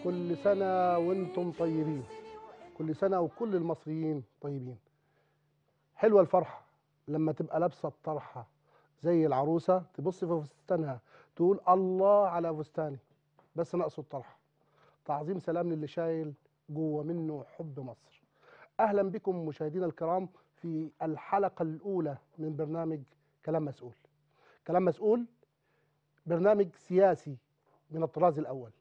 كل سنة وانتم طيبين كل سنة وكل المصريين طيبين حلوة الفرحة لما تبقى لابسة الطرحة زي العروسة تبص في فستانها تقول الله على فستاني بس ناقصه الطرحة تعظيم سلام للي شايل جوه منه حب مصر أهلا بكم مشاهدينا الكرام في الحلقة الأولى من برنامج كلام مسؤول كلام مسؤول برنامج سياسي من الطراز الأول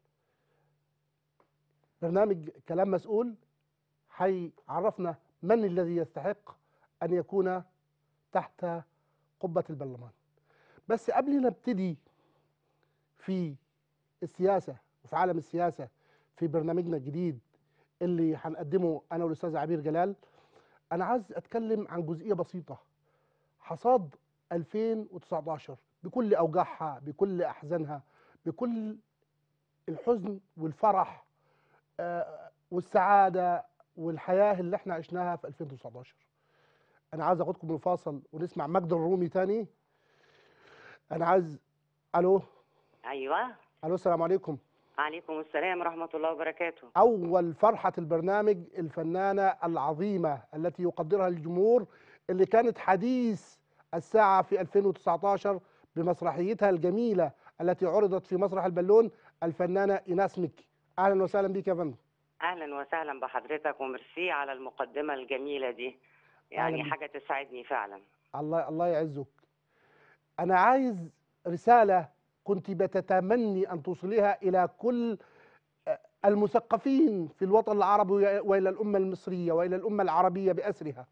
برنامج كلام مسؤول هيعرفنا من الذي يستحق أن يكون تحت قبة البرلمان بس قبل ما نبتدي في السياسة وفي عالم السياسة في برنامجنا الجديد اللي هنقدمه أنا والأستاذ عبير جلال أنا عايز أتكلم عن جزئية بسيطة حصاد 2019 بكل أوجاعها بكل أحزانها بكل الحزن والفرح آه، والسعادة والحياة اللي احنا عشناها في 2019 أنا عايز أخدكم لفاصل ونسمع مجد الرومي تاني أنا عايز ألو ايوه ألو السلام عليكم عليكم السلام ورحمه الله وبركاته أول فرحة البرنامج الفنانة العظيمة التي يقدرها الجمهور اللي كانت حديث الساعة في 2019 بمسرحيتها الجميلة التي عرضت في مسرح البالون الفنانة إيناس مكي أهلا وسهلا بك يا فندم اهلا وسهلا بحضرتك وميرسي على المقدمه الجميله دي يعني أهلاً بك. حاجه تسعدني فعلا الله الله يعزك أنا عايز رسالة كنت بتتمني أن توصليها إلى كل المثقفين في الوطن العربي وإلى الأمة المصرية وإلى الأمة العربية بأسرها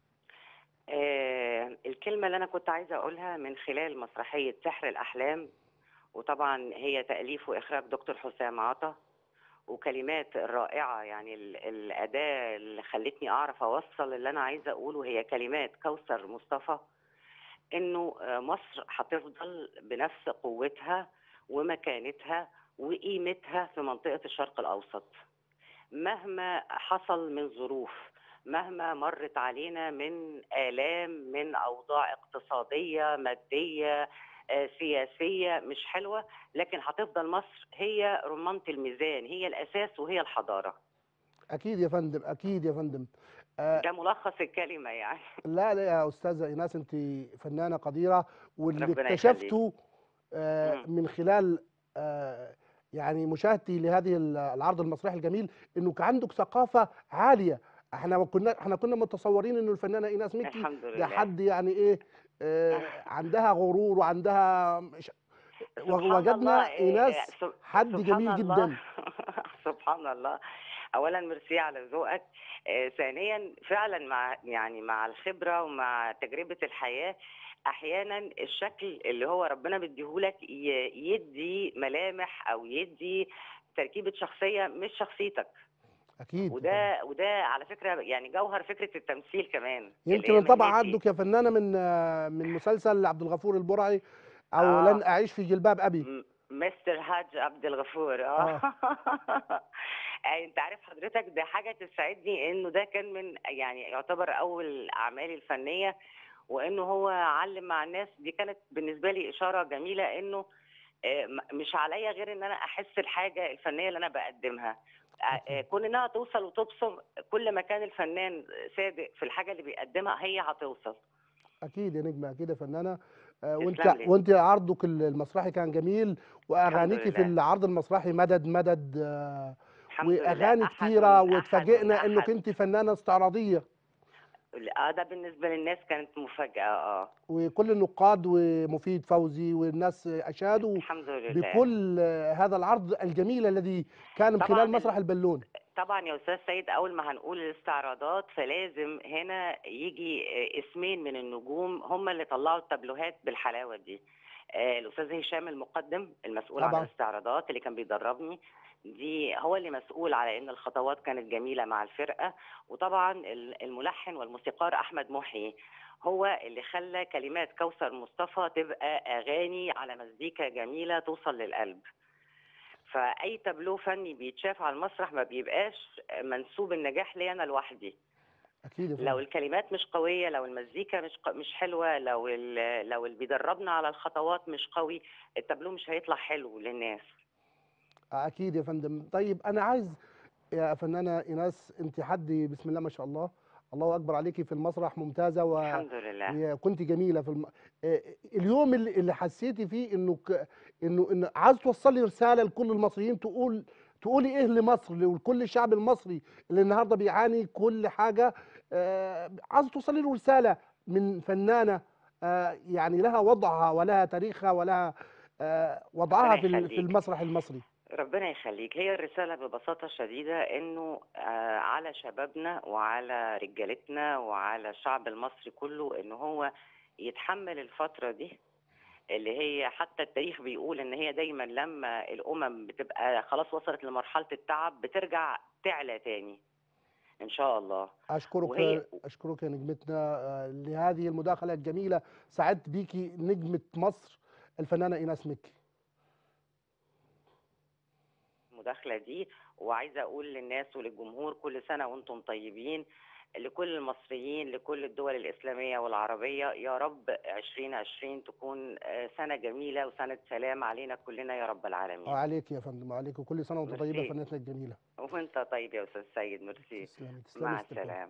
آه الكلمه اللي انا كنت عايزه اقولها من خلال مسرحيه سحر الاحلام وطبعا هي تاليف واخراج دكتور حسام عطا وكلمات الرائعه يعني ال- الاداه اللي خلتني اعرف اوصل اللي انا عايزه اقوله هي كلمات كوثر مصطفى انه آه، مصر هتفضل بنفس قوتها ومكانتها وقيمتها في منطقه الشرق الاوسط مهما حصل من ظروف مهما مرت علينا من آلام من أوضاع اقتصادية مادية آه، سياسية مش حلوة لكن هتفضل مصر هي رمانة الميزان هي الأساس وهي الحضارة أكيد يا فندم أكيد يا فندم آه ده ملخص الكلمة يعني لا لا يا أستاذة إيناس أنت فنانة قديرة واللي ربنا اكتشفته آه مم. من خلال آه يعني مشاهدتي لهذه ال- العرض المسرحي الجميل انه كان عندك ثقافه عاليه احنا كنا احنا كنا متصورين انه الفنانه ايناس مكي الحمد ده لله حد يعني ايه آه عندها غرور وعندها مش سبحان وجدنا الله، إيه، ايناس سب- حد سبحان جميل الله. جدا سبحان الله اولا ميرسي على ذوقك آه، ثانيا فعلا مع يعني مع الخبره ومع تجربه الحياه احيانا الشكل اللي هو ربنا مديهولك ي- يدي ملامح او يدي تركيبه شخصيه مش شخصيتك اكيد وده وده على فكره يعني جوهر فكره التمثيل كمان اللي يمكن هي انطبع مهنتي. عندك يا فنانه من آه، من مسلسل عبد الغفور البرعي او آه. لن اعيش في جلباب ابي م- مستر حاج عبد الغفور اه آه، انت عارف حضرتك ده حاجه تسعدني انه ده كان من يعني يعتبر اول اعمالي الفنيه وانه هو علم مع الناس دي كانت بالنسبه لي اشاره جميله انه آه، م- مش عليا غير ان انا احس الحاجه الفنيه اللي انا بقدمها آه، آه، كون انها توصل وتبصم كل ما كان الفنان صادق في الحاجه اللي بيقدمها هي هتوصل اكيد يا نجمه اكيد يا فنانه آه، وانت تسلم لي. وانت عرضك المسرحي كان جميل واغانيكي في لله. العرض المسرحي مدد مدد آه، الحمد لله. واغاني أحد كتيره من- واتفاجئنا أحد- انك أحد. انت فنانه استعراضيه اه ده بالنسبه للناس كانت مفاجاه اه وكل النقاد ومفيد فوزي والناس اشادوا الحمد لله بكل آه، هذا العرض الجميل الذي كان من طبعاً خلال ال- مسرح البالون طبعا يا استاذ سيد اول ما هنقول الاستعراضات فلازم هنا يجي آه، اسمين من النجوم هم اللي طلعوا التابلوهات بالحلاوه دي آه، الاستاذ هشام المقدم المسؤول عن طبعاً. الاستعراضات اللي كان بيدربني دي هو اللي مسؤول على ان الخطوات كانت جميله مع الفرقه وطبعا ال- الملحن والموسيقار احمد محيي هو اللي خلى كلمات كوثر مصطفى تبقى اغاني على مزيكا جميله توصل للقلب فاي تابلو فني بيتشاف على المسرح ما بيبقاش منسوب النجاح لي انا لوحدي اكيد يا لو فندم. الكلمات مش قويه لو المزيكا مش ق- مش حلوه لو ال- لو اللي بيدربنا على الخطوات مش قوي التابلو مش هيطلع حلو للناس اكيد يا فندم طيب انا عايز يا فنانه ايناس انت حد بسم الله ما شاء الله الله اكبر عليكي في المسرح ممتازه و... الحمد لله وكنت جميله في الم... آه، اليوم اللي اللي حسيتي فيه انه ك... انه انه عايز توصلي رساله لكل المصريين تقول تقولي ايه لمصر ولكل الشعب المصري اللي النهارده بيعاني كل حاجه آه، عايز توصلي له رساله من فنانه آه، يعني لها وضعها ولها تاريخها ولها آه، وضعها ربنا في ال- في يخليك. المسرح المصري ربنا يخليك هي الرسالة ببساطة شديدة إنه آه، على شبابنا وعلى رجالتنا وعلى الشعب المصري كله إن هو يتحمل الفترة دي اللي هي حتى التاريخ بيقول إن هي دايما لما الأمم بتبقى خلاص وصلت لمرحلة التعب بترجع تعلى تاني إن شاء الله اشكرك وهي- اشكرك يا نجمتنا آه، لهذه المداخله الجميله سعدت بيكي نجمه مصر الفنانه ايناس مكي المداخلة دي وعايزة أقول للناس وللجمهور كل سنة وأنتم طيبين لكل المصريين لكل الدول الإسلامية والعربية يا رب 2020 تكون آه، سنة جميلة وسنة سلام علينا كلنا يا رب العالمين وعليك يا فندم وعليك وكل سنه وانت طيبه ميرسي. فنانتنا الجميله وأنت طيب يا أستاذ سيد ميرسي تسلمي تسلمي مع استاذ فندم. السلامة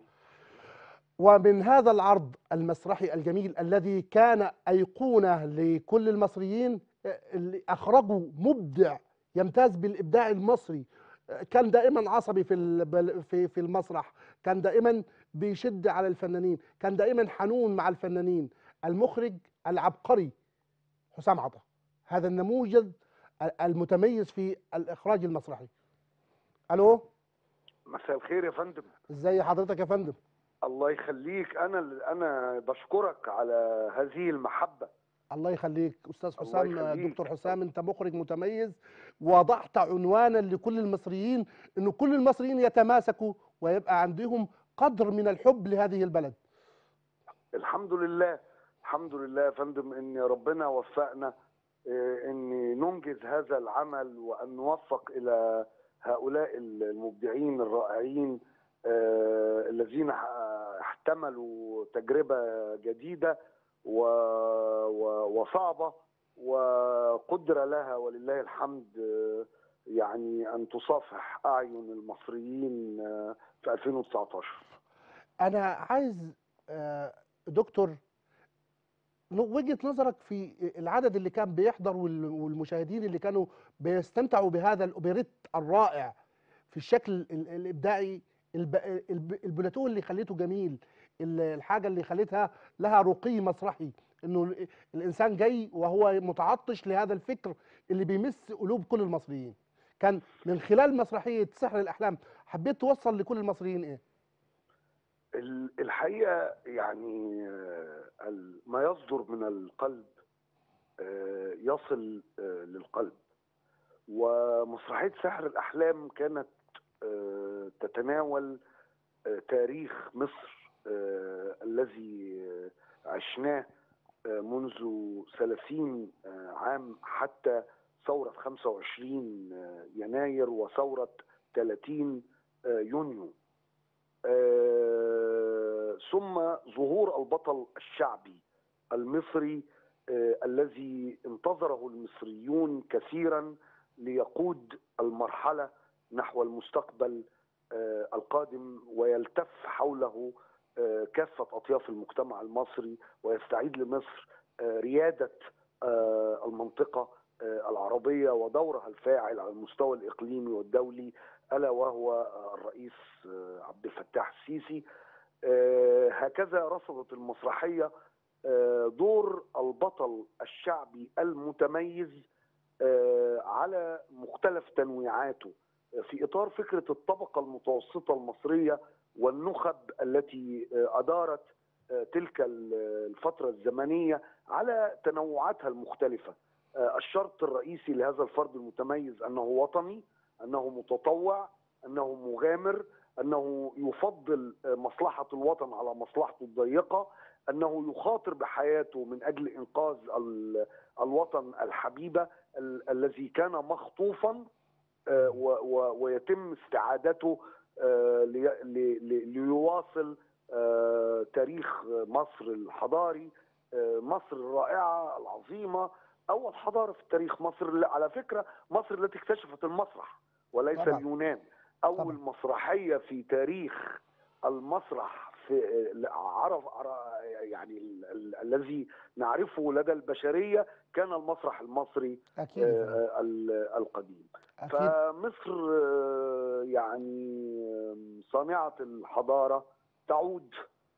ومن هذا العرض المسرحي الجميل الذي كان أيقونة لكل المصريين آه، اللي أخرجوا مبدع يمتاز بالإبداع المصري آه، كان دائما عصبي في ال- بل- في في المسرح كان دائما بيشد على الفنانين كان دائما حنون مع الفنانين المخرج العبقري حسام عطا هذا النموذج المتميز في الإخراج المسرحي ألو مساء الخير يا فندم ازي حضرتك يا فندم الله يخليك انا انا بشكرك على هذه المحبه الله يخليك استاذ الله حسام يخليك. دكتور حسام انت مخرج متميز وضعت عنوانا لكل المصريين انه كل المصريين يتماسكوا ويبقى عندهم قدر من الحب لهذه البلد الحمد لله الحمد لله يا فندم ان ربنا وفقنا آه، ان ننجز هذا العمل وان نوفق الى هؤلاء المبدعين الرائعين آه، الذين ح- احتملوا تجربه جديده و- و- وصعبه وقدر لها ولله الحمد آه، يعني ان تصافح اعين المصريين آه، في 2019 انا عايز آه، دكتور ن- وجهة نظرك في العدد اللي كان بيحضر وال- والمشاهدين اللي كانوا بيستمتعوا بهذا الاوبريت الرائع في الشكل ال- الابداعي الب- الب- البلاتو اللي خليته جميل ال- الحاجه اللي خلتها لها رقي مسرحي انه ال- الانسان جاي وهو متعطش لهذا الفكر اللي بيمس قلوب كل المصريين كان من خلال مسرحيه سحر الاحلام حبيت توصل لكل المصريين ايه ال- الحقيقه يعني آه، ال- ما يصدر من القلب آه، يصل آه، للقلب ومسرحيه سحر الاحلام كانت آه، تتناول آه، تاريخ مصر آه، الذي آه، عشناه آه، منذ 30 آه، عام حتى ثورة 25 آه، يناير وثورة 30 آه، يونيو آه، ثم ظهور البطل الشعبي المصري آه، الذي انتظره المصريون كثيرا ليقود المرحلة نحو المستقبل آه، القادم ويلتف حوله آه، كافة أطياف المجتمع المصري ويستعيد لمصر آه، ريادة آه، المنطقة آه، العربية ودورها الفاعل على المستوى الإقليمي والدولي ألا وهو آه، الرئيس آه، عبد الفتاح السيسي آه، هكذا رصدت المسرحية آه، دور البطل الشعبي المتميز آه، على مختلف تنويعاته آه، في إطار فكرة الطبقة المتوسطة المصرية والنخب التي آه، أدارت آه، تلك ال- الفترة الزمنية على تنوعاتها المختلفة آه، الشرط الرئيسي لهذا الفرد المتميز أنه وطني أنه متطوع أنه مغامر أنه يفضل آه، مصلحة الوطن على مصلحته الضيقة أنه يخاطر بحياته من أجل إنقاذ ال- الوطن الحبيبة ال- الذي كان مخطوفا آه، و- و- ويتم استعادته آه، لي- لي- لي- ليواصل آه، تاريخ مصر الحضاري آه، مصر الرائعة العظيمة اول حضاره في التاريخ مصر اللي- على فكره مصر التي اكتشفت المسرح وليس طبعاً. اليونان اول طبعاً. مسرحيه في تاريخ المسرح في عرف عر- يعني ال- ال- الذي نعرفه لدى البشريه كان المسرح المصري اكيد يا فندم. آه، ال- القديم اكيد فمصر آه، يعني صانعة الحضارة تعود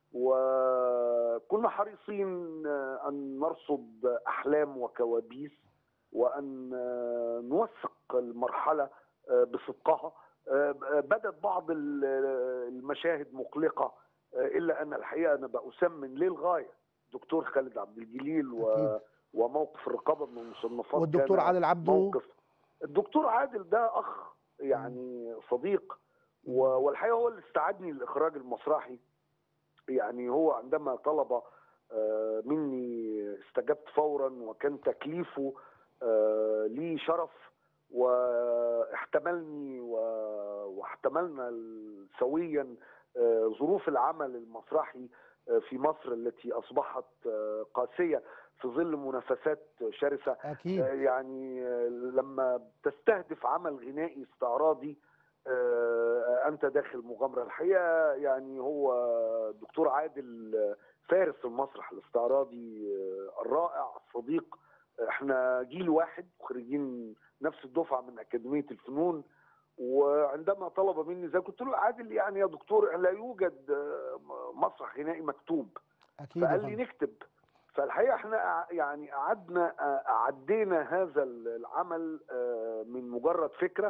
وكنا حريصين آه، أن نرصد أحلام وكوابيس وأن آه، نوثق المرحلة آه، بصدقها آه، بدت بعض ال- المشاهد مقلقة آه، إلا أن الحقيقة أنا بأسمن للغاية دكتور خالد عبد الجليل و أكيد. وموقف الرقابة من المصنفات والدكتور كان عادل عبده موقف الدكتور عادل ده اخ يعني صديق و- والحقيقه هو اللي استعدني للاخراج المسرحي يعني هو عندما طلب آه، مني استجبت فورا وكان تكليفه آه، لي شرف واحتملني و- واحتملنا سويا آه، ظروف العمل المسرحي آه، في مصر التي اصبحت آه، قاسيه في ظل منافسات شرسه اكيد يعني لما تستهدف عمل غنائي استعراضي آه، انت داخل مغامره الحقيقه يعني هو الدكتور عادل فارس المسرح الاستعراضي آه، الرائع الصديق احنا جيل واحد خريجين نفس الدفعه من اكاديميه الفنون وعندما طلب مني زي قلت له عادل يعني يا دكتور لا يوجد آه، مسرح غنائي مكتوب اكيد يا فقال لي فندم. نكتب فالحقيقه احنا ع- يعني قعدنا آه، عدينا هذا العمل آه، من مجرد فكره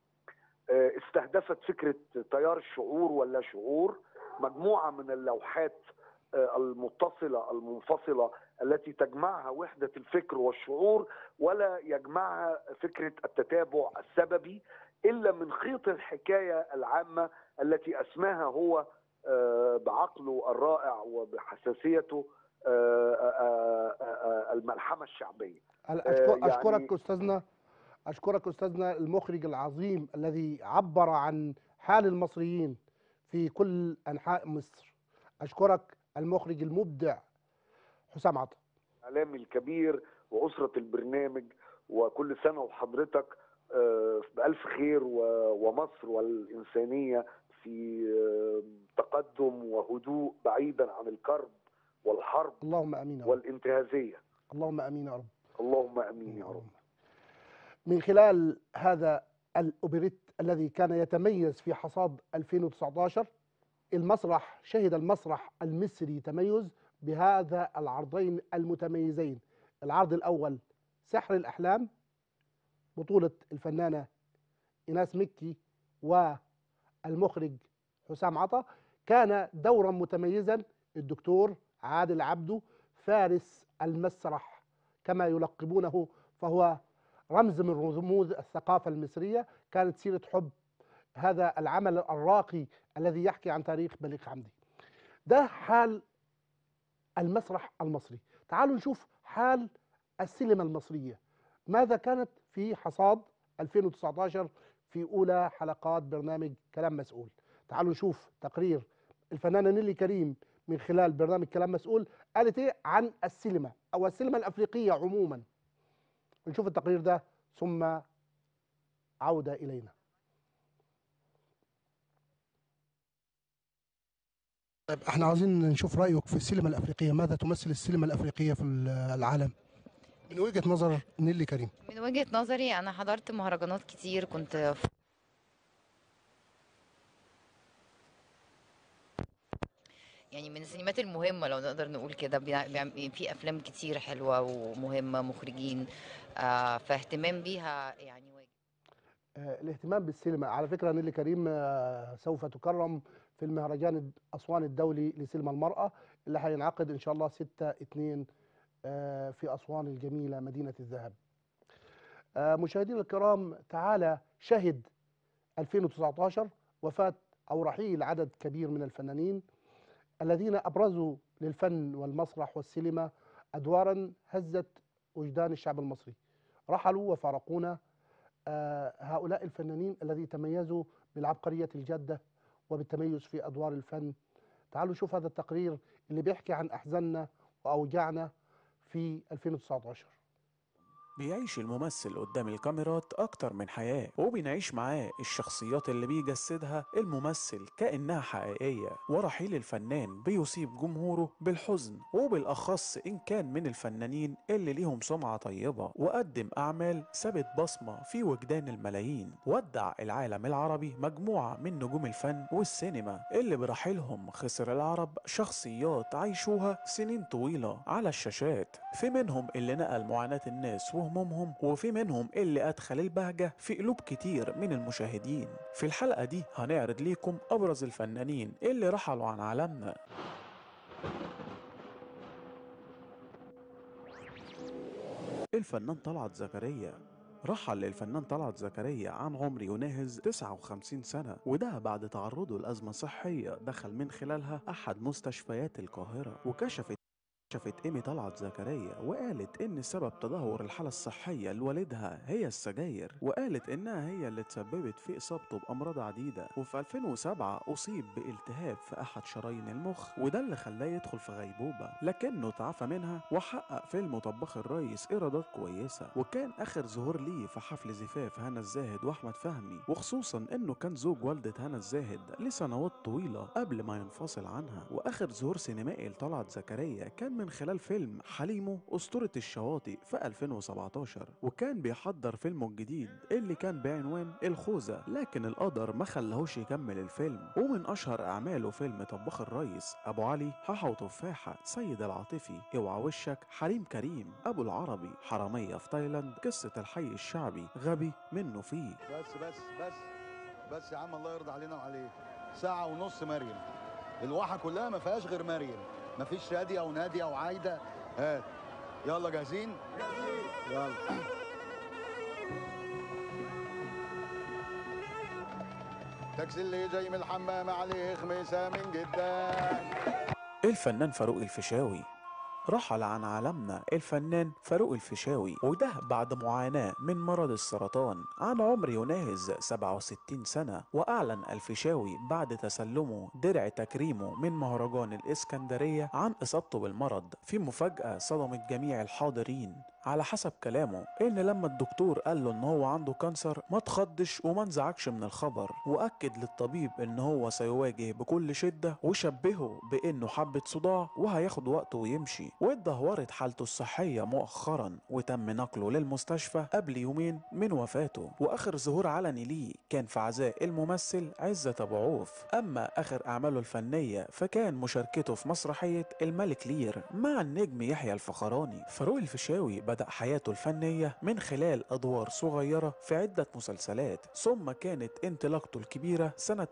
آه، استهدفت فكره تيار الشعور ولا شعور مجموعه من اللوحات آه، المتصله المنفصله التي تجمعها وحده الفكر والشعور ولا يجمعها فكره التتابع السببي الا من خيط الحكايه العامه التي اسماها هو آه، بعقله الرائع وبحساسيته آه، آه، آه، آه، الملحمه الشعبيه أنا آه، أشكر يعني- أشكرك أستاذنا أشكرك أستاذنا المخرج العظيم الذي عبر عن حال المصريين في كل أنحاء مصر أشكرك المخرج المبدع حسام عطا الاعلامي الكبير واسره البرنامج وكل سنه وحضرتك آه، بالف خير و- ومصر والانسانيه في آه، تقدم وهدوء بعيدا عن الكرب والحرب اللهم امين يا رب والانتهازيه اللهم امين يا رب اللهم امين يا رب من خلال هذا الاوبريت الذي كان يتميز في حصاد 2019 المسرح شهد المسرح المصري تميز بهذا العرضين المتميزين العرض الاول سحر الاحلام بطوله الفنانه ايناس مكي والمخرج حسام عطا كان دورا متميزا الدكتور عادل عبده فارس المسرح كما يلقبونه فهو رمز من رموز الثقافة المصرية كانت سيرة حب هذا العمل الراقي الذي يحكي عن تاريخ بليغ حمدي ده حال المسرح المصري تعالوا نشوف حال السينما المصرية ماذا كانت في حصاد 2019 في أولى حلقات برنامج كلام مسؤول تعالوا نشوف تقرير الفنانة نيلي كريم من خلال برنامج كلام مسؤول قالت ايه عن السينما او السينما الافريقيه عموما نشوف التقرير ده ثم عوده الينا طيب احنا عاوزين نشوف رايك في السينما الافريقيه ماذا تمثل السينما الافريقيه في العالم من وجهه نظر نيلي كريم من وجهة نظري أنا حضرت مهرجانات كتير كنت في يعني من السينمات المهمة لو نقدر نقول كده بيع- بيعم- في أفلام كتير حلوة ومهمة مخرجين آه، فاهتمام بيها يعني واجب آه، الاهتمام بالسينما على فكرة نيلي كريم آه، سوف تكرم في المهرجان أسوان الدولي لسينما المرأة اللي هينعقد إن شاء الله 6 2 آه، في أسوان الجميلة مدينة الذهب آه، مشاهدينا الكرام تعالى شهد 2019 وفاة أو رحيل عدد كبير من الفنانين الذين أبرزوا للفن والمسرح والسينما أدوارا هزت وجدان الشعب المصري رحلوا وفارقونا آه، هؤلاء الفنانين الذين تميزوا بالعبقرية الجادة وبالتميز في أدوار الفن تعالوا نشوف هذا التقرير اللي بيحكي عن أحزاننا وأوجاعنا في 2019 بيعيش الممثل قدام الكاميرات أكتر من حياة وبنعيش معاه الشخصيات اللي بيجسدها الممثل كأنها حقيقية ورحيل الفنان بيصيب جمهوره بالحزن وبالأخص إن كان من الفنانين اللي ليهم سمعة طيبة وقدم أعمال سابت بصمة في وجدان الملايين ودع العالم العربي مجموعة من نجوم الفن والسينما اللي برحيلهم خسر العرب شخصيات عايشوها سنين طويلة على الشاشات في منهم اللي نقل معاناة الناس وهمومهم وفي منهم اللي أدخل البهجة في قلوب كتير من المشاهدين في الحلقة دي هنعرض ليكم أبرز الفنانين اللي رحلوا عن عالمنا الفنان طلعت زكريا رحل الفنان طلعت زكريا عن عمر يناهز 59 سنة وده بعد تعرضه لأزمة صحية دخل من خلالها أحد مستشفيات القاهرة وكشفت كشفت ايمي طلعت زكريا وقالت ان سبب تدهور الحالة الصحية لوالدها هي السجاير وقالت انها هي اللي تسببت في اصابته بامراض عديدة وفي 2007 اصيب بالتهاب في احد شرايين المخ وده اللي خلاه يدخل في غيبوبة لكنه تعافى منها وحقق فيلم طباخ الريس ايرادات كويسة وكان اخر ظهور ليه في حفل زفاف هنا الزاهد واحمد فهمي وخصوصا انه كان زوج والدة هنا الزاهد لسنوات طويلة قبل ما ينفصل عنها واخر ظهور سينمائي لطلعت زكريا كان من خلال فيلم حليمه أسطورة الشواطئ في 2017 وكان بيحضر فيلمه الجديد اللي كان بعنوان الخوذة لكن القدر ما خلاهوش يكمل الفيلم ومن أشهر أعماله فيلم طباخ الريس أبو علي حاحة وتفاحة سيد العاطفي اوعى وشك حليم كريم أبو العربي حرامية في تايلاند قصة الحي الشعبي غبي منه فيه بس بس بس بس يا عم الله يرضى علينا وعليك ساعة ونص مريم الواحة كلها ما فيهاش غير مريم ما فيش شادية ونادية وعايدة هات يلا جاهزين؟ يلا تاكسي اللي جاي من الحمام عليه خميسة من جدا الفنان فاروق الفيشاوي رحل عن عالمنا الفنان فاروق الفيشاوي وده بعد معاناة من مرض السرطان عن عمر يناهز 67 سنة وأعلن الفيشاوي بعد تسلمه درع تكريمه من مهرجان الإسكندرية عن إصابته بالمرض في مفاجأة صدمت جميع الحاضرين على حسب كلامه ان لما الدكتور قال له ان هو عنده كانسر ما تخضش وما انزعجش من الخبر واكد للطبيب ان هو سيواجه بكل شده وشبهه بانه حبه صداع وهياخد وقته ويمشي واتدهورت حالته الصحيه مؤخرا وتم نقله للمستشفى قبل يومين من وفاته واخر ظهور علني ليه كان في عزاء الممثل عزت ابو عوف اما اخر اعماله الفنيه فكان مشاركته في مسرحيه الملك لير مع النجم يحيى الفخراني فاروق الفيشاوي بدأ حياته الفنية من خلال أدوار صغيرة في عدة مسلسلات ثم كانت انطلاقته الكبيرة سنة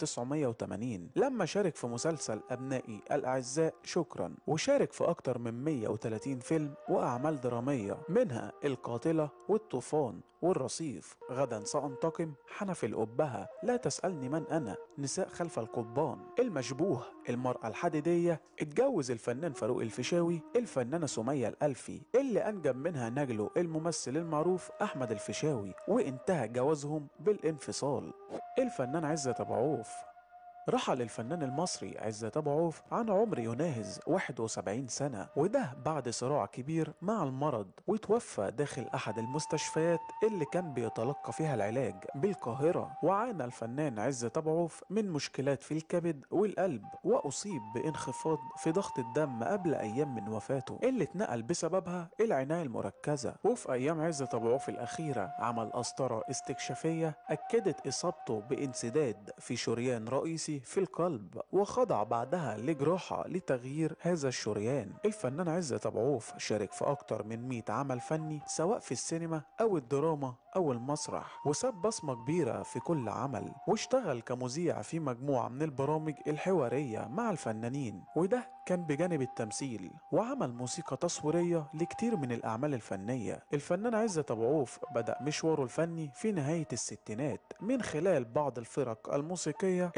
1980 لما شارك في مسلسل أبنائي الأعزاء شكرا وشارك في أكتر من 130 فيلم وأعمال درامية منها القاتلة والطوفان والرصيف غدا سأنتقم حنف الأبهة لا تسألني من أنا نساء خلف القضبان المشبوه المرأة الحديدية اتجوز الفنان فاروق الفيشاوي الفنانة سمية الألفي اللي أنجب منها نجله الممثل المعروف أحمد الفيشاوي وانتهى جوازهم بالانفصال الفنان عزت أبو عوف رحل الفنان المصري عزت أبو عوف عن عمر يناهز 71 سنة وده بعد صراع كبير مع المرض وتوفى داخل أحد المستشفيات اللي كان بيتلقى فيها العلاج بالقاهرة وعانى الفنان عزت أبو عوف من مشكلات في الكبد والقلب وأصيب بانخفاض في ضغط الدم قبل أيام من وفاته اللي اتنقل بسببها العناية المركزة وفي أيام عزت أبو عوف الأخيرة عمل قسطرة استكشافية أكدت إصابته بانسداد في شريان رئيسي في القلب وخضع بعدها لجراحة لتغيير هذا الشريان الفنان عزت أبو عوف شارك في أكتر من 100 عمل فني سواء في السينما أو الدراما أو المسرح وساب بصمة كبيرة في كل عمل واشتغل كمذيع في مجموعة من البرامج الحوارية مع الفنانين وده كان بجانب التمثيل وعمل موسيقى تصويرية لكتير من الأعمال الفنية الفنان عزت أبو عوف بدأ مشواره الفني في نهاية الستينات من خلال بعض الفرق الموسيقية اللي انضم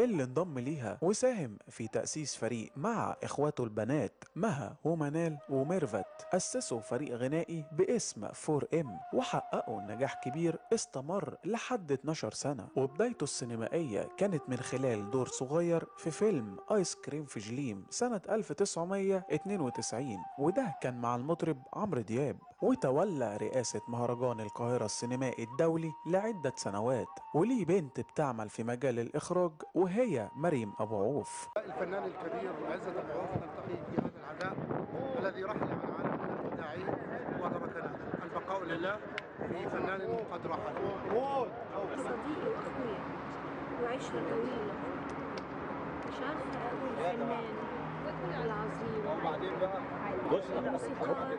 انضم ليها وساهم في تأسيس فريق مع إخواته البنات مها ومنال وميرفت أسسوا فريق غنائي باسم 4M وحققوا نجاح كبير استمر لحد 12 سنة وبدايته السينمائية كانت من خلال دور صغير في فيلم آيس كريم في جليم سنة 1992 وده كان مع المطرب عمرو دياب وتولى رئاسة مهرجان القاهرة السينمائي الدولي لعدة سنوات وليه بنت بتعمل في مجال الإخراج وهي مريم أبو عوف الفنان الكبير عزت ابو عوف نلتقي في هذا العزاء الذي رحل عن عالم الابداعي وتركنا البقاء لله في فنان قد رحل صديقي واخويا وعشرة طويلة مش عارفة أقول فنان العظيم وبعدين بقى بص الموسيقار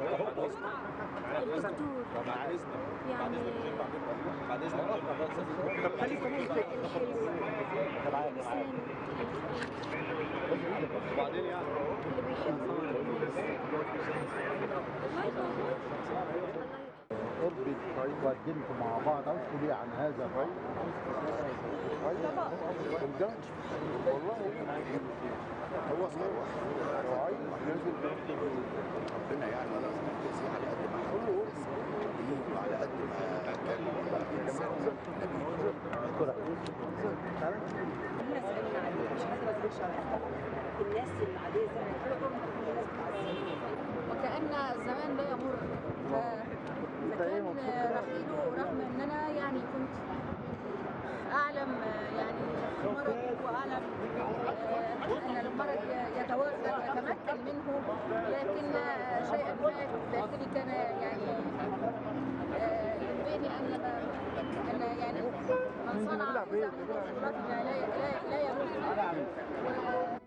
الدكتور يعني بعد اذنك طب خليكم وبعدين يعني اللي بيحب الله يرحمه اربط طيب وقدمتوا مع بعض عاوز تقولي عن هذا الرجل ده والله هو رعي نازل ربنا يعني يجزيه على قد ما حاول وعلى قد ما كان انسان الناس اللي عادية مش عايزة ما تقولش على الناس العادية زي ما طول عمرك كل الناس بتعزيني وكأن الزمان لا يمر ف- فكان رحيله رغم ان انا يعني كنت اعلم يعني مرض واعلم آه، ان المرض يتوافى ويتمكن منه لكن شيئا ما داخلي كان يعني آه، ينبئني ان ان يعني من صنع إذا من قدرتنا لا لا لا يموت و-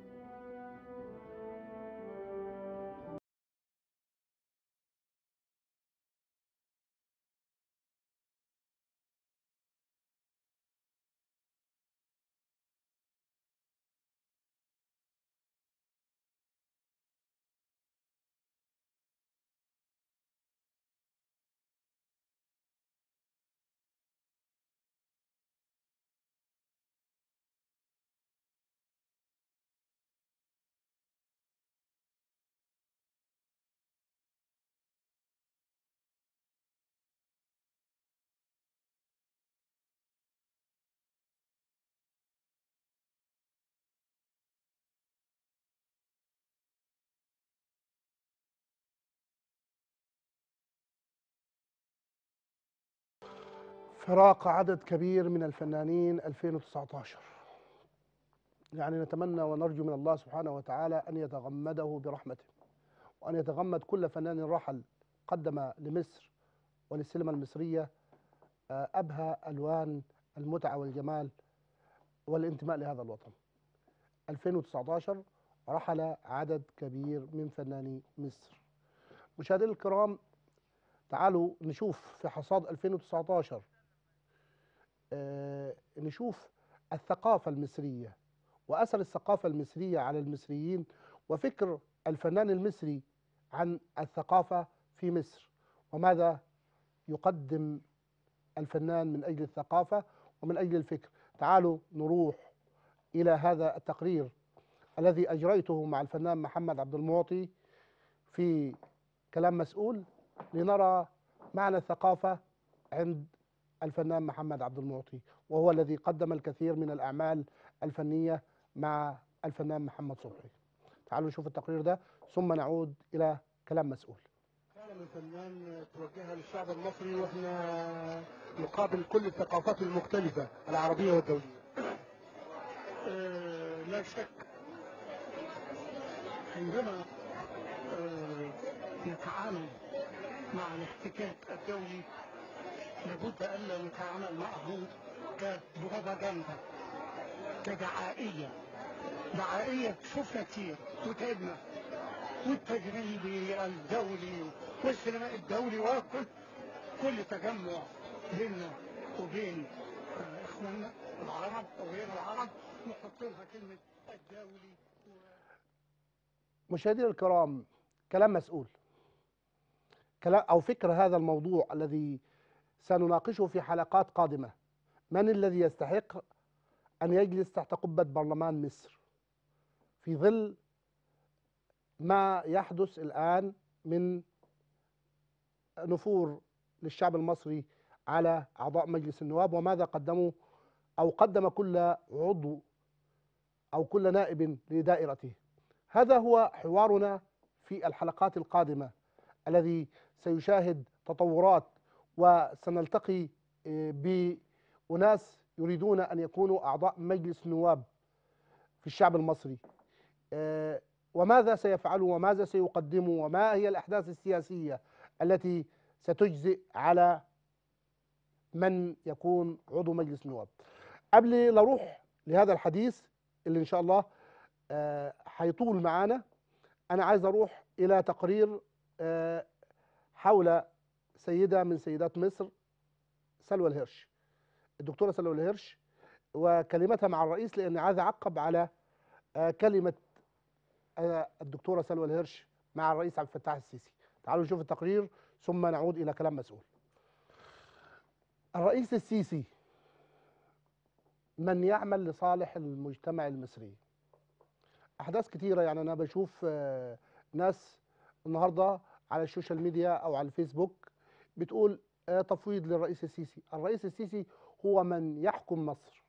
فراق عدد كبير من الفنانين 2019 يعني نتمنى ونرجو من الله سبحانه وتعالى أن يتغمده برحمته وأن يتغمد كل فنان رحل قدم لمصر وللسينما المصرية آه، أبهى ألوان المتعة والجمال والانتماء لهذا الوطن 2019 رحل عدد كبير من فناني مصر مشاهدينا الكرام تعالوا نشوف في حصاد 2019 آه، نشوف الثقافة المصرية وأثر الثقافة المصرية على المصريين وفكر الفنان المصري عن الثقافة في مصر وماذا يقدم الفنان من أجل الثقافة ومن أجل الفكر تعالوا نروح إلى هذا التقرير الذي أجريته مع الفنان محمد عبد المعطي في كلام مسؤول لنرى معنى الثقافة عند الفنان محمد عبد المعطي وهو الذي قدم الكثير من الأعمال الفنية مع الفنان محمد صبحي تعالوا نشوف التقرير ده ثم نعود إلى كلام مسؤول رسالة من فنان توجهها للشعب المصري واحنا نقابل كل الثقافات المختلفة العربية والدولية. آه، لا شك عندما آه، نتعامل مع الاحتكاك الدولي لابد ألا نتعامل معه كبروباجندا كدعائية دعائية شفنا كتير وتعبنا والتجريبي الدولي والسينمائي الدولي وكل كل تجمع بيننا وبين آه، اخواننا العرب وغير العرب نحط لها كلمه الدولي مشاهدينا الكرام كلام مسؤول كلام أو فكر هذا الموضوع الذي سنناقشه في حلقات قادمة من الذي يستحق أن يجلس تحت قبة برلمان مصر في ظل ما يحدث الآن من نفور للشعب المصري على أعضاء مجلس النواب وماذا قدموا أو قدم كل عضو أو كل نائب لدائرته هذا هو حوارنا في الحلقات القادمة الذي سيشاهد تطورات وسنلتقي آه، بأناس يريدون أن يكونوا أعضاء مجلس النواب في الشعب المصري آه، وماذا سيفعلوا وماذا سيقدموا وما هي الأحداث السياسية التي ستجزئ على من يكون عضو مجلس النواب قبل لا اروح لهذا الحديث اللي ان شاء الله آه، هيطول معانا انا عايز اروح الى تقرير آه، حول سيده من سيدات مصر سلوى الهرش الدكتوره سلوى الهرش وكلمتها مع الرئيس لان عايز اعقب على آه، كلمه آه، الدكتوره سلوى الهرش مع الرئيس عبد الفتاح السيسي تعالوا نشوف التقرير ثم نعود الى كلام مسؤول الرئيس السيسي من يعمل لصالح المجتمع المصري احداث كتيره يعني انا بشوف آه، ناس النهارده على السوشيال ميديا او على الفيسبوك بتقول آه، تفويض للرئيس السيسي الرئيس السيسي هو من يحكم مصر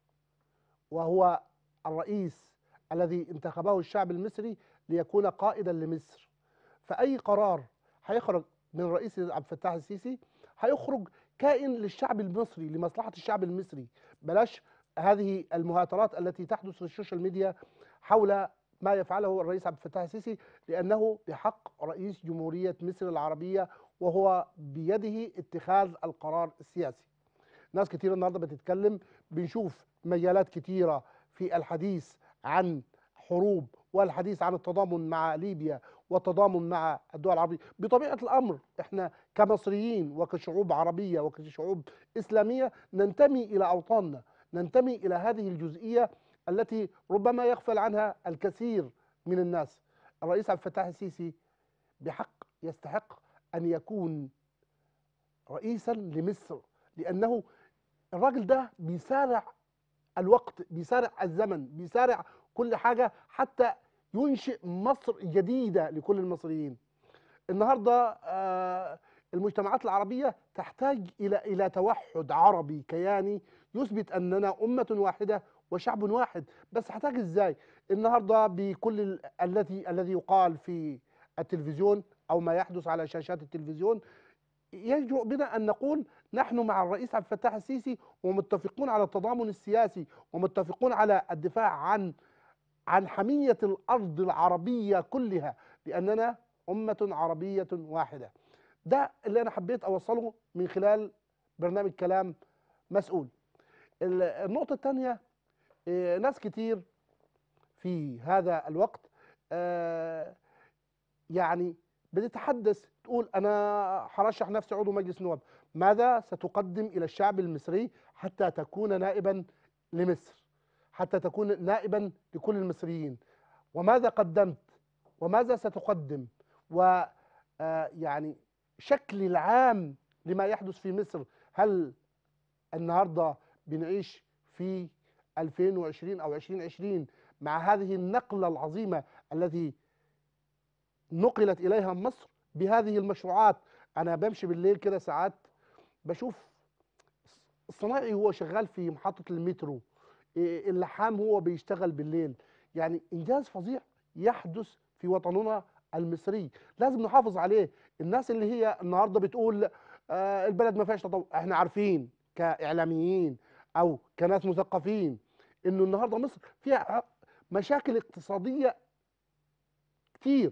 وهو الرئيس الذي انتخبه الشعب المصري ليكون قائدا لمصر فاي قرار هيخرج من الرئيس عبد الفتاح السيسي هيخرج كائن للشعب المصري لمصلحه الشعب المصري بلاش هذه المهاترات التي تحدث في السوشيال ميديا حول ما يفعله الرئيس عبد الفتاح السيسي لانه بحق رئيس جمهوريه مصر العربيه وهو بيده اتخاذ القرار السياسي. ناس كتير النهارده بتتكلم بنشوف مجالات كتيره في الحديث عن حروب والحديث عن التضامن مع ليبيا والتضامن مع الدول العربيه، بطبيعه الامر احنا كمصريين وكشعوب عربيه وكشعوب اسلاميه ننتمي الى اوطاننا، ننتمي الى هذه الجزئيه التي ربما يغفل عنها الكثير من الناس. الرئيس عبد الفتاح السيسي بحق يستحق ان يكون رئيسا لمصر لانه الراجل ده بيسارع الوقت بيسارع الزمن بيسارع كل حاجه حتى ينشئ مصر جديده لكل المصريين النهارده آه، المجتمعات العربيه تحتاج الى الى توحد عربي كياني يثبت اننا امه واحده وشعب واحد بس هحتاج ازاي النهارده بكل ال- الذي الذي يقال في التلفزيون او ما يحدث على شاشات التلفزيون يجرؤ بنا ان نقول نحن مع الرئيس عبد الفتاح السيسي ومتفقون على التضامن السياسي ومتفقون على الدفاع عن عن حمية الأرض العربية كلها لأننا أمة عربية واحدة ده اللي أنا حبيت أوصله من خلال برنامج كلام مسؤول ال- النقطة الثانية آه، ناس كتير في هذا الوقت آه، يعني بتتحدث تقول أنا هرشح نفسي عضو مجلس النواب ماذا ستقدم إلى الشعب المصري حتى تكون نائبا لمصر حتى تكون نائبا لكل المصريين وماذا قدمت وماذا ستقدم و آه، يعني شكل العام لما يحدث في مصر هل النهارده بنعيش في 2020 او 2020 مع هذه النقله العظيمه التي نقلت اليها مصر بهذه المشروعات انا بمشي بالليل كده ساعات بشوف الصنايعي هو شغال في محطه المترو إيه، اللحام هو بيشتغل بالليل يعني انجاز فظيع يحدث في وطننا المصري لازم نحافظ عليه الناس اللي هي النهارده بتقول آه البلد ما فيهاش تطور احنا عارفين كاعلاميين او كناس مثقفين انه النهارده مصر فيها مشاكل اقتصاديه كتير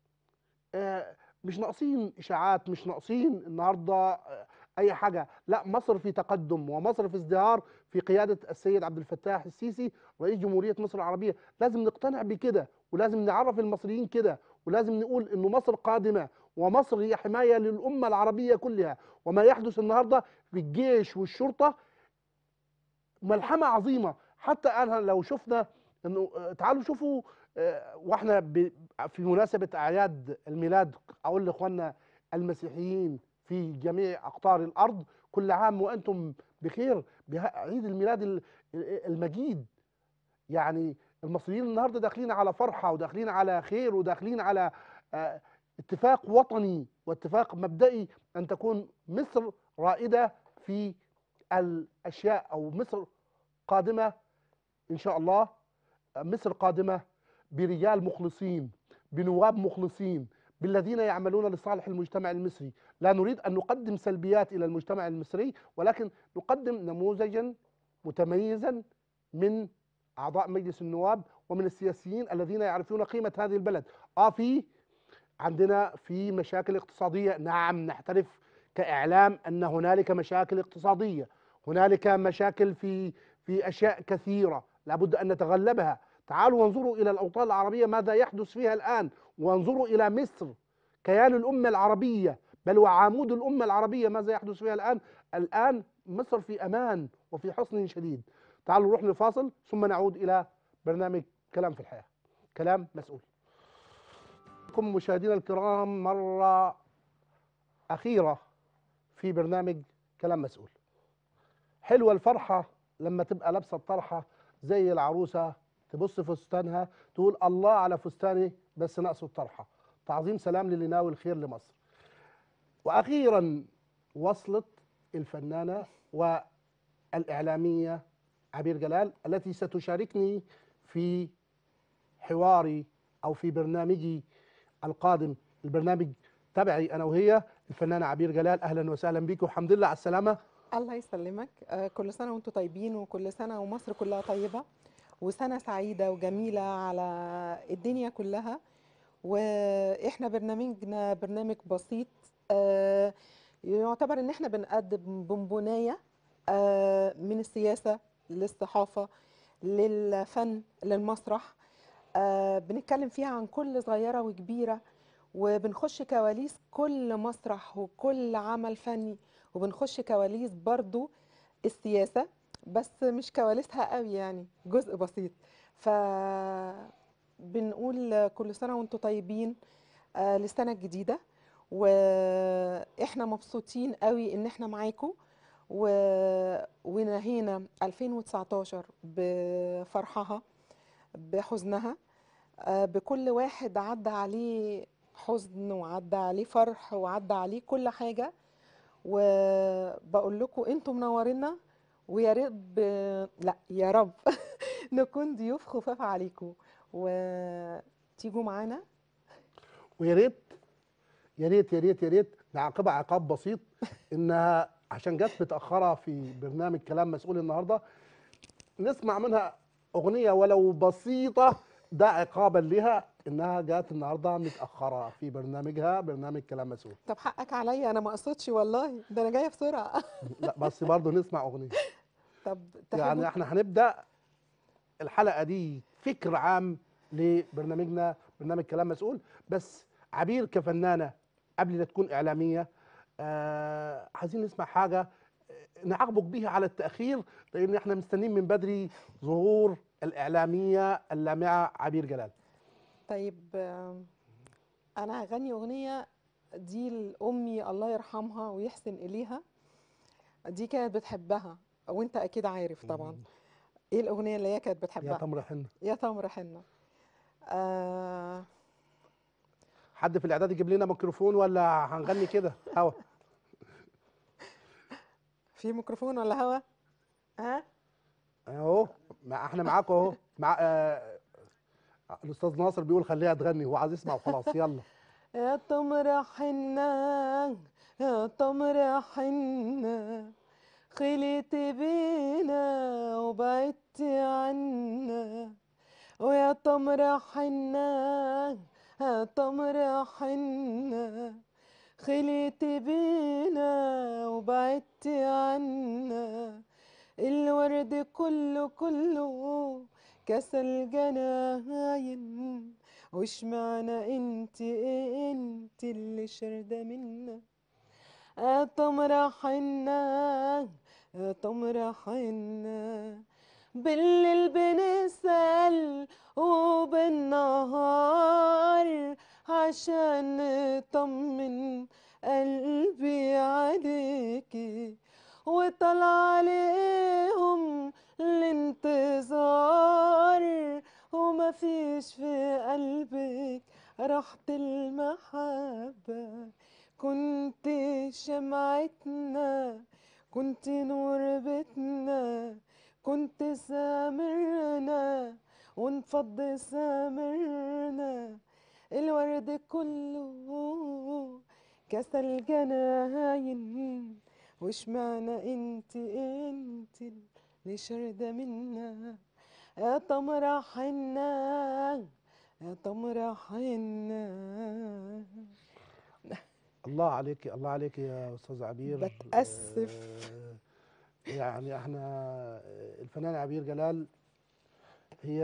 آه مش ناقصين اشاعات مش ناقصين النهارده آه، اي حاجه لا مصر في تقدم ومصر في ازدهار في قياده السيد عبد الفتاح السيسي رئيس جمهوريه مصر العربيه لازم نقتنع بكده ولازم نعرف المصريين كده ولازم نقول انه مصر قادمه ومصر هي حمايه للامه العربيه كلها وما يحدث النهارده في الجيش والشرطه ملحمه عظيمه حتى انا لو شفنا انه آه، تعالوا شوفوا آه، واحنا ب- في مناسبه اعياد الميلاد اقول لاخواننا المسيحيين في جميع اقطار الارض كل عام وانتم بخير بعيد الميلاد ال- المجيد يعني المصريين النهارده داخلين على فرحه وداخلين على خير وداخلين على آه، اتفاق وطني واتفاق مبدئي ان تكون مصر رائده في الاشياء او مصر قادمه ان شاء الله مصر قادمه برجال مخلصين بنواب مخلصين بالذين يعملون لصالح المجتمع المصري لا نريد ان نقدم سلبيات الى المجتمع المصري ولكن نقدم نموذجا متميزا من اعضاء مجلس النواب ومن السياسيين الذين يعرفون قيمه هذه البلد اه في عندنا في مشاكل اقتصاديه نعم نعترف كاعلام ان هنالك مشاكل اقتصاديه هنالك مشاكل في في اشياء كثيره لابد ان نتغلبها تعالوا وانظروا الى الاوطان العربيه ماذا يحدث فيها الان وانظروا الى مصر كيان الامه العربيه بل وعمود الامه العربيه ماذا يحدث فيها الان الان مصر في امان وفي حصن شديد تعالوا نروح لفاصل ثم نعود الى برنامج كلام في الحياه كلام مسؤول بكم مشاهدينا الكرام مره اخيره في برنامج كلام مسؤول حلوه الفرحه لما تبقى لابسه الطرحه زي العروسه تبص في فستانها تقول الله على فستاني بس ناقصه الطرحه تعظيم سلام للي ناوي الخير لمصر واخيرا وصلت الفنانه والاعلاميه عبير جلال التي ستشاركني في حواري او في برنامجي القادم البرنامج تبعي انا وهي الفنانه عبير جلال اهلا وسهلا بك والحمد لله على السلامه الله يسلمك آه، كل سنة وانتم طيبين وكل سنة ومصر كلها طيبة وسنة سعيدة وجميلة على الدنيا كلها واحنا برنامجنا برنامج بسيط آه، يعتبر ان احنا بنقدم بونبوناية آه، من السياسة للصحافة للفن للمسرح آه، بنتكلم فيها عن كل صغيرة وكبيرة وبنخش كواليس كل مسرح وكل عمل فني وبنخش كواليس برضو السياسة بس مش كواليسها قوي يعني جزء بسيط ف بنقول كل سنة وانتم طيبين آه، للسنة الجديدة واحنا مبسوطين قوي ان احنا معاكم و... ونهينا 2019 بفرحها بحزنها آه، بكل واحد عدى عليه حزن وعدى عليه فرح وعدى عليه كل حاجة وبقول لكم انتم منورينا ويا رب لا يا رب نكون ضيوف خفاف عليكم وتيجوا معانا ويا ريت يا ريت يا ريت يا ريت نعاقبها عقاب بسيط انها عشان جت متاخره في برنامج كلام مسؤول النهارده نسمع منها اغنيه ولو بسيطه ده عقابا لها انها جت النهارده متاخره في برنامجها برنامج كلام مسؤول طب حقك عليا انا ما قصدتش والله ده انا جايه بسرعه لا بس برضه نسمع اغنيه طب يعني تحبوا احنا هنبدا الحلقه دي فكر عام لبرنامجنا برنامج كلام مسؤول بس عبير كفنانه قبل لا تكون اعلاميه آه عايزين نسمع حاجه آه، نعاقبك بيها على التاخير لان احنا مستنيين من بدري ظهور الاعلاميه اللامعه عبير جلال طيب آم، انا هغني اغنيه دي لامي الله يرحمها ويحسن اليها دي كانت بتحبها وانت اكيد عارف طبعا ايه الاغنيه اللي هي كانت بتحبها يا تمر حنه يا تمر حنه آه حد في الاعداد يجيب لنا ميكروفون ولا هنغني كده هوا في ميكروفون ولا هوا ها اهو مع احنا معاكم اهو مع آه الاستاذ ناصر بيقول خليها تغني هو عايز يسمع وخلاص يلا يا تمر حنة يا تمر حنة خليت بينا وبعدت عنا ويا تمر حنة يا تمر حنة خليت بينا وبعدت عنا الورد كله كله كسل جناين وش معنى انت انت اللي شردة منا يا تمر حنة يا تمر حنة بالليل بنسأل وبالنهار عشان نطمن قلبي عليكي وطلع عليهم الانتظار كنتش في قلبك راحة المحبة كنت شمعتنا كنت نور بيتنا كنت سامرنا ونفض سامرنا الورد كله كسل جناين وش معنى انت انت اللي شردة منا يا تمرة حنا يا تمرة حنا الله عليك الله عليك يا استاذ عبير بتأسف. آه، يعني احنا الفنان عبير جلال هي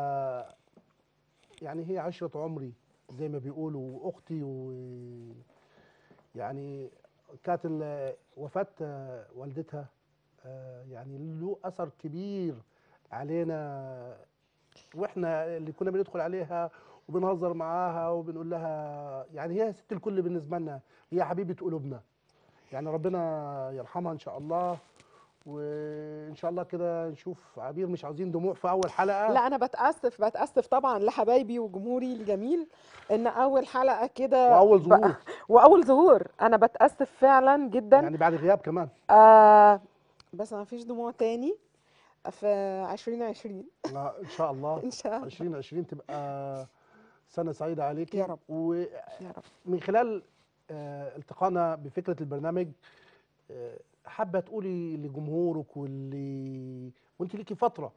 يعني هي عشرة عمري زي ما بيقولوا واختي و يعني كانت ال- وفاة آه، والدتها آه، يعني له اثر كبير علينا واحنا اللي كنا بندخل عليها وبنهزر معاها وبنقول لها يعني هي ست الكل بالنسبه لنا هي حبيبه قلوبنا يعني ربنا يرحمها ان شاء الله وان شاء الله كده نشوف عبير مش عاوزين دموع في اول حلقه لا انا بتاسف بتاسف طبعا لحبايبي وجمهوري الجميل ان اول حلقه كده وأول بقى- ظهور. واول ظهور انا بتاسف فعلا جدا يعني بعد غياب كمان آه بس ما فيش دموع تاني في 2020 لا، ان شاء الله إن شاء الله. 2020 تبقى سنه سعيده عليكي يا رب. ومن يا رب خلال آه، التقائنا بفكره البرنامج آه، حابه تقولي لجمهورك واللي وانت ليكي فتره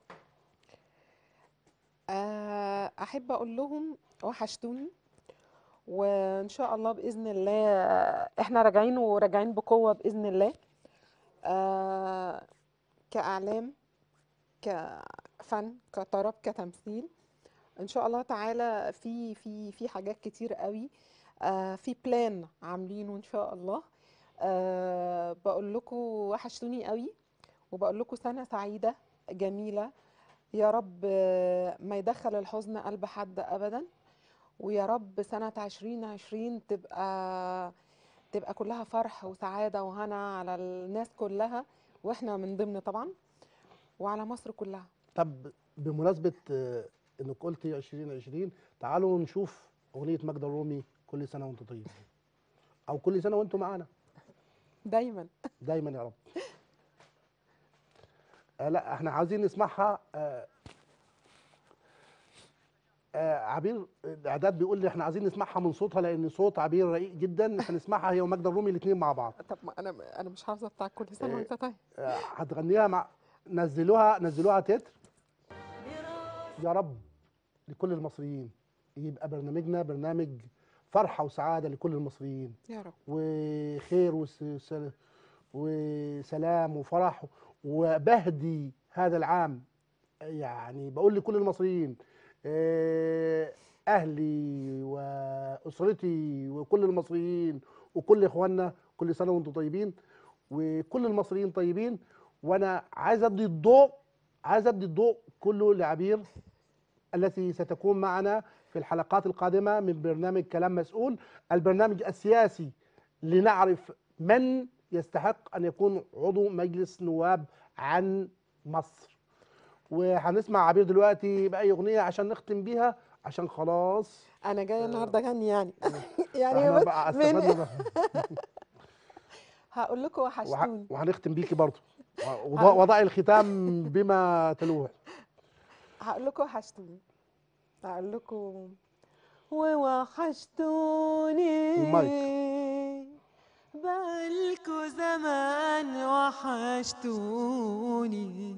آه، احب اقول لهم وحشتوني وان شاء الله باذن الله احنا راجعين وراجعين بقوه باذن الله آه، كاعلام كفن كطرب كتمثيل ان شاء الله تعالى في في في حاجات كتير قوي آه، في بلان عاملينه ان شاء الله أه بقول لكم وحشتوني قوي وبقول لكم سنه سعيده جميله يا رب آه، ما يدخل الحزن قلب حد ابدا ويا رب سنه 2020 تبقى تبقى كلها فرح وسعاده وهنا على الناس كلها واحنا من ضمن طبعا وعلى مصر كلها طب بمناسبه آه، انك قلتي 2020 تعالوا نشوف اغنيه ماجدة الرومي كل سنه وانتم طيبين او كل سنه وانتم معانا دايما دايما يا رب آه لا احنا عاوزين نسمعها آه آه عبير الاعداد بيقول لي احنا عايزين نسمعها من صوتها لان صوت عبير رقيق جدا هنسمعها هي وماجدة الرومي الاثنين مع بعض طب ما انا انا مش حافظه بتاع كل سنه آه، وانت طيب آه، هتغنيها مع نزلوها نزلوها تتر يا رب لكل المصريين يبقى برنامجنا برنامج فرحة وسعادة لكل المصريين يا رب وخير وس- وس- وسلام وفرح وبهدي هذا العام يعني بقول لكل المصريين آه، أهلي وأسرتي وكل المصريين وكل إخواننا كل سنة وأنتم طيبين وكل المصريين طيبين وأنا عايز أدي الضوء عايز أدي الضوء كله لعبير التي ستكون معنا في الحلقات القادمة من برنامج كلام مسؤول البرنامج السياسي لنعرف من يستحق أن يكون عضو مجلس نواب عن مصر وهنسمع عبير دلوقتي بأي أغنية عشان نختم بيها عشان خلاص انا جايه النهارده اغني يعني يعني احنا بص بقى من استفدنا بقى. هقول لكم وح- وحشتوني وهنختم بيكي برضه وضع- وضعي الختام بما تلوح هقول لكم وحشتوني هقول لكم ووحشتوني بقالكوا زمان وحشتوني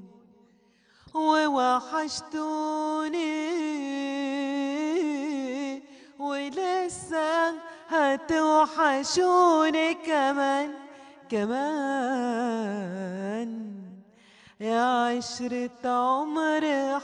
ووحشتوني ولسه هتوحشوني كمان كمان يا عشرة عمر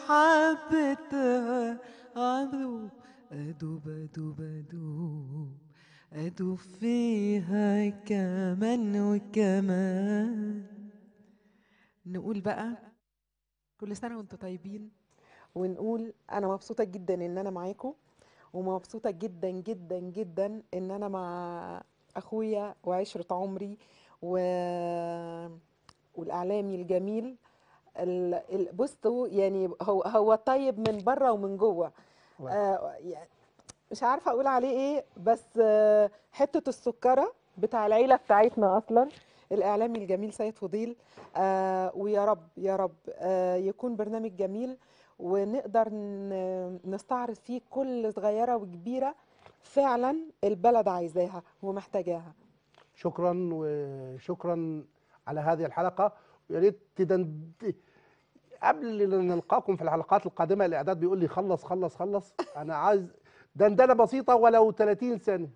حبتها أدوب أدوب أدوب أدوب أدوب فيها كمان وكمان نقول بقى كل سنة وانتم طيبين ونقول أنا مبسوطة جدا إن أنا معاكم ومبسوطة جدا جدا جدا إن أنا مع أخويا وعشرة عمري و... والإعلامي الجميل ال... ال... بصوا يعني هو هو طيب من بره ومن جوه الله آه يعني مش عارفه اقول عليه ايه بس آه حته السكره بتاع العيله بتاعتنا اصلا الاعلامي الجميل سيد فضيل آه ويا رب يا رب آه يكون برنامج جميل ونقدر ن- نستعرض فيه كل صغيره وكبيره فعلا البلد عايزاها ومحتاجاها شكرا وشكرا على هذه الحلقه ويا ريت تدند قبل ان نلقاكم في الحلقات القادمه الاعداد بيقول لي خلص خلص خلص انا عايز دندنه بسيطه ولو 30 ثانيه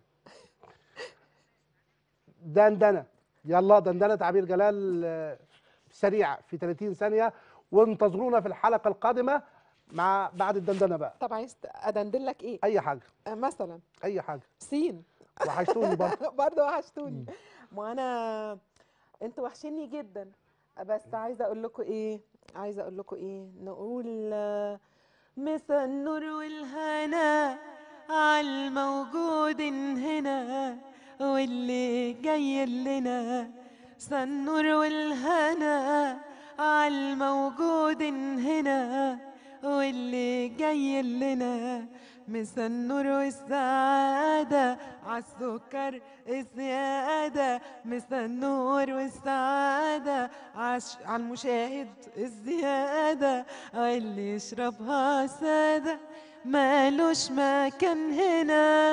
دندنه يلا دندنه تعبير جلال آه، سريعه في 30 ثانيه وانتظرونا في الحلقه القادمه مع بعد الدندنه بقى طب عايز ادندن لك ايه اي حاجه آه مثلا اي حاجه سين وحشتوني برضه برضه وحشتوني ما انا انتوا وحشيني جدا بس عايزه اقول لكم ايه عايزه اقول لكم ايه نقول آه، مسا النور والهنا عالموجود هنا واللي جاي لنا مسا النور والهنا عالموجود هنا واللي جاي لنا مسا النور والسعادة عالسكر الزيادة مسا النور والسعادة عش عالمشاهد الزيادة واللي يشربها سادة مالوش مكان هنا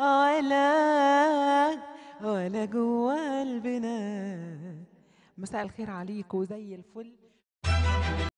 ولا ولا جوا قلبنا مساء الخير عليكم زي الفل